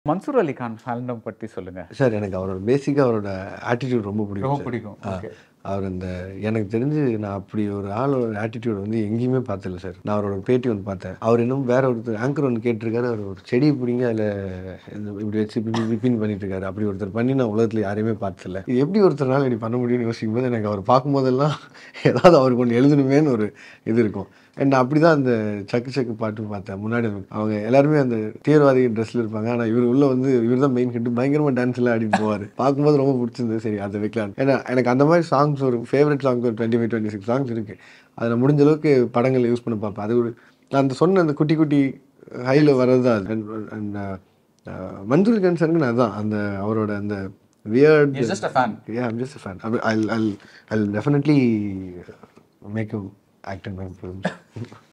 மன்சூர் அலி Khan Phantom பற்றி சொல்லுங்க sir எனக்கு அவரோட பேசிக்காக அவரோட ஆட்டிடியூட் ரொம்ப பிடிக்கும் ரொம்ப சார். பிடிக்கும் ஆ. ஓகே அவர் அந்த எனக்கு தெரிஞ்சு நான் அப்படி ஒரு ஆளோட ஆட்டிடியூட் வந்து எங்கேயுமே பார்த்ததில்ல சார் நான் அவரோட பேட்டி ஒன்று பார்த்தேன் அவர் இன்னும் வேற ஒருத்தர் ஆங்கர் ஒன்று கேட்டிருக்காரு அவர் ஒரு செடியை பிடிங்க அதில் இப்படி வச்சு இப்படி பின் பண்ணிட்டு இருக்காரு அப்படி ஒருத்தர் பண்ணி நான் உலகத்தில் யாரையுமே பார்த்ததில்ல இது எப்படி ஒருத்தர்னால இப்படி பண்ண முடியும்னு யோசிக்கும் போது எனக்கு அவர் பார்க்கும்போதெல்லாம் ஏதாவது அவருக்கு ஒன்று எழுதணுமேன்னு ஒரு இது இருக்கும் அண்ட் அப்படி தான் அந்த சக்கு சக்கு பாட்டு பார்த்தேன் முன்னாடி அவங்க எல்லாருமே அந்த தீவிரவாதி ட்ரெஸ்ல இருப்பாங்க ஆனால் இவர் உள்ள வந்து இவர் தான் மெயின் ஹிட் பயங்கரமாக டான்ஸ் எல்லாம் ஆடிட்டு போவார் பார்க்கும்போது ரொம்ப பிடிச்சிருந்தது சரி அதை வைக்கலாம் ஏன்னா எனக்கு அந்த மாதிரி சாங்ஸ் ஒரு ஃபேவரட் சாங்ஸ் ஒரு twenty five twenty six songs இருக்கு அதில் முடிஞ்ச அளவுக்கு படங்கள் யூஸ் பண்ண பார்ப்பேன் அது ஒரு நான் அந்த சொன்ன அந்த குட்டி குட்டி ஹையில் வர்றது தான் அது அண்ட் மஞ்சள் கன்சர்னுக்கு நான் தான் அந்த அவரோட அந்த weird just uh fan Yeah, I'm just a fan. I, I'll, I'll, I'll definitely make him act in my films.